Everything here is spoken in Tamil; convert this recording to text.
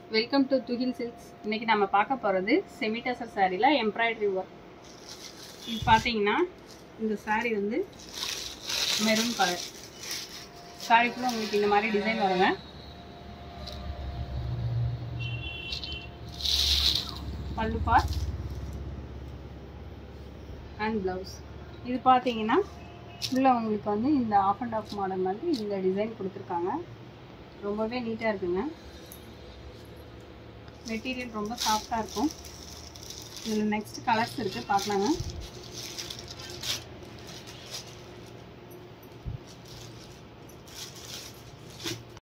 வெல்கம் டு துகில் சில்க்ஸ் இன்னைக்கு நம்ம பார்க்க போகிறது செமிடசர் சாரியில் எம்ப்ராய்டரி ஒர்க் இது பார்த்தீங்கன்னா இந்த saree வந்து மெரூன் கலர் சாரிக்குள்ளே உங்களுக்கு இந்த மாதிரி டிசைன் வருங்க பல்லு பார்ட் அண்ட் ப்ளவுஸ் இது பார்த்தீங்கன்னா உள்ள உங்களுக்கு வந்து இந்த ஆஃப் அண்ட் ஆஃப் மாடல் மாதிரி இந்த டிசைன் கொடுத்துருக்காங்க ரொம்பவே நீட்டாக இருக்குங்க மெட்டீரியல் ரொம்ப சாஃப்டாக இருக்கும் இதில் நெக்ஸ்ட் கலர்ஸ் இருக்குது பார்க்கலாங்க